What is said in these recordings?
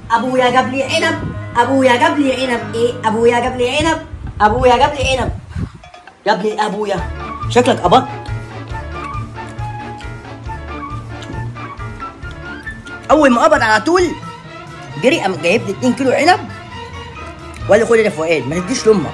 ابويا جاب لي عنب ابويا جاب لي عنب ايه ابويا جاب لي عنب ابويا جاب لي عنب جاب لي ابويا شكلك قبض اول ما قبض على طول جري قام جايب لي 2 كيلو عنب وقال لي خد يا فؤاد ما تديش لامك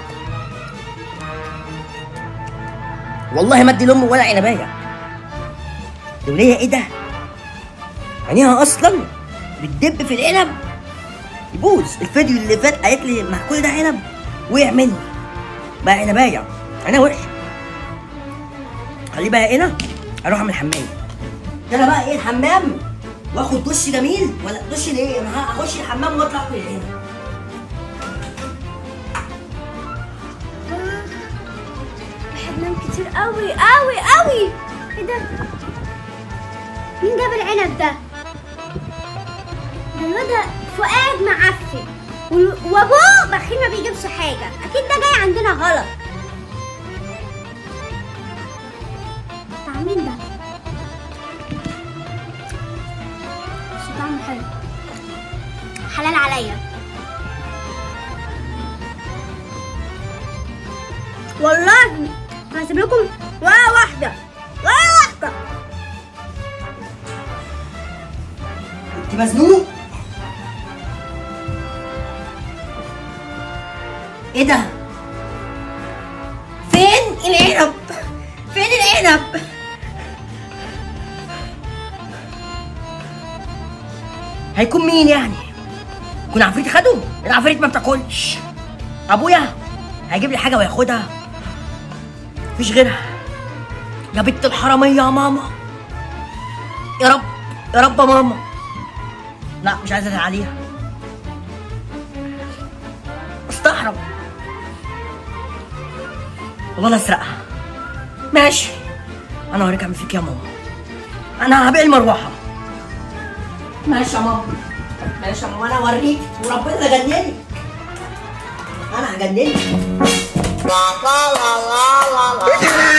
والله ما ادي لامي ولا عنبايه دولية ايه ده؟ عينيها اصلا بتدب في العنب يبوظ الفيديو اللي فات قالت لي مع كل ده عنب وقع مني بقى عنبايه عينيها وحشه خليه بقى هنا اروح اعمل حمام انا بقى ايه الحمام واخد دش جميل ولا دش ليه؟ انا هخش الحمام واطلع اكل العنب بحب انام كتير قوي قوي قوي ايه ده مين جاب العنب ده ده الواد فؤاد معفن وال- وابوه بخيل ما بيجيبش حاجه اكيد ده جاي عندنا غلط بتاع مين ده بس طعمه حلو حلال عليا والله هسيب لكم ولا واحدة ولا واحدة انت مزنوق ايه ده فين العنب فين العنب هيكون مين يعني يكون عفريت خده العفريت ما بتاكلش ابويا هيجيب لي حاجه وياخدها مفيش غيرها يا بنت الحراميه يا ماما يا رب يا رب يا ماما لا مش عايزة عليها استحرم والله لا اسرقها ماشي انا هوريك اعمل فيك يا ماما انا هبيع المروحه ماشي يا ماما ماشي يا ماما انا اوريك وربنا يجنني انا هجننك